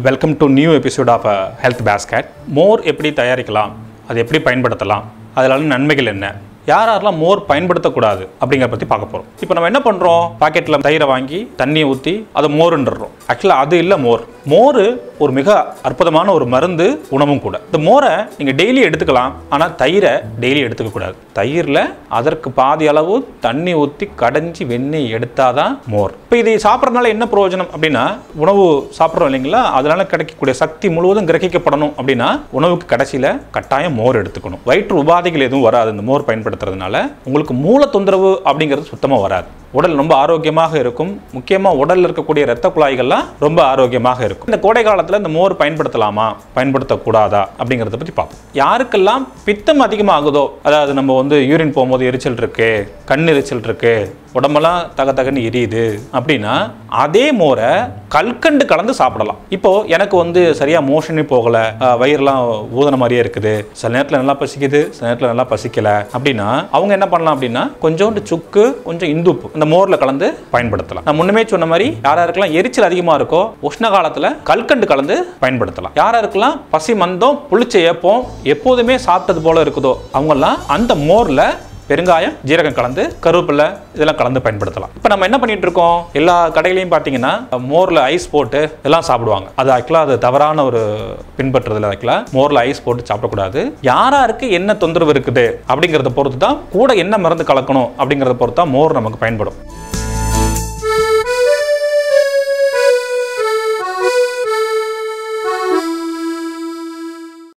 welcome to new episode of health basket மோர் எப்படி தயாரிக்கலாம் அது எப்படி பயன்படுத்தலாம் அதனால நன்மைகள் என்ன யார் யாரெல்லாம் மோர் பயன்படுத்தக்கூடாது அப்படிங்கிற பற்றி பார்க்க போகிறோம் இப்போ நம்ம என்ன பண்ணுறோம் பாக்கெட்டில் தயிரை வாங்கி தண்ணியை ஊற்றி அதை மோருன்றோம் ஆக்சுவலாக அது இல்லை மோர் மோர் ஒரு மிக அற்புதமான ஒரு மருந்து உணவும் கூட இந்த மோரை நீங்கள் டெய்லி எடுத்துக்கலாம் ஆனால் தயிரை டெய்லி எடுத்துக்க கூடாது தயிரில் அதற்கு பாதி அளவு தண்ணி ஊற்றி கடைஞ்சி வெண்ணெய் எடுத்தாதான் மோர் இப்போ இதை சாப்பிட்றதுனால என்ன பிரயோஜனம் அப்படின்னா உணவு சாப்பிட்றோம் இல்லைங்களா அதனால கிடைக்கக்கூடிய சக்தி முழுவதும் கிரகிக்கப்படணும் அப்படின்னா உணவுக்கு கடைசியில் கட்டாயம் மோர் எடுத்துக்கணும் வயிற்று உபாதைகள் எதுவும் வராது இந்த மோர் பயன்படுத்துறதுனால உங்களுக்கு மூல தொந்தரவு அப்படிங்கிறது சுத்தமாக வராது உடல் ரொம்ப ஆரோக்கியமாக இருக்கும் முக்கியமாக உடலில் இருக்கக்கூடிய இரத்த குழாய்கள்லாம் ரொம்ப ஆரோக்கியமாக இருக்கும் இந்த கோடை காலத்தில் இந்த மோர் பயன்படுத்தலாமா பயன்படுத்தக்கூடாதா அப்படிங்கிறத பற்றி பார்ப்போம் யாருக்கெல்லாம் பித்தம் அதிகமாகுதோ அதாவது நம்ம வந்து யூரின் போகும்போது எரிச்சல் இருக்கு கண் எரிச்சல் இருக்கு உடம்பெல்லாம் தக தகன்னு எரியுது அப்படின்னா அதே மோரை கல்கண்டு கலந்து சாப்பிடலாம் இப்போ எனக்கு வந்து சரியா மோஷனே போகல அஹ், வயிறுலாம் ஊதன மாதிரியே இருக்குது சில நேரத்தில் நல்லா பசிக்குது சில நேரத்தில் நல்லா பசிக்கல அப்படின்னா அவங்க என்ன பண்ணலாம் அப்படின்னா கொஞ்சோண்டு சுக்கு கொஞ்சம் இந்துப்பு இந்த மோர்ல கலந்து பயன்படுத்தலாம் நான் முன்னமே சொன்ன மாதிரி யார் யாருக்கெல்லாம் எரிச்சல் அதிகமா இருக்கோ உஷ்ண காலத்துல கல்கண்டு கலந்து பயன்படுத்தலாம் யார் யாருக்கெல்லாம் பசி மந்தம் புளிச்ச ஏப்பம் எப்போதுமே சாப்பிட்டது போல இருக்குதோ அவங்கெல்லாம் அந்த மோர்ல பெருங்காயம் ஜீரகம் கலந்து கருவேப்பிலை இதெல்லாம் கலந்து பயன்படுத்தலாம் இப்போ நம்ம என்ன பண்ணிட்டு இருக்கோம் எல்லா கடைகளையும் பார்த்தீங்கன்னா மோரில் ஐஸ் போட்டு எல்லாம் சாப்பிடுவாங்க அது ஆக்சுவலாக அது தவறான ஒரு பின்பற்றுறதுல ஆக்சுவலாக மோரில் ஐஸ் போட்டு சாப்பிடக்கூடாது யாராருக்கு என்ன தொந்தரவு இருக்குது அப்படிங்கிறத பொறுத்து தான் கூட என்ன மருந்து கலக்கணும் அப்படிங்கிறத பொறுத்து தான் மோர் நமக்கு பயன்படும்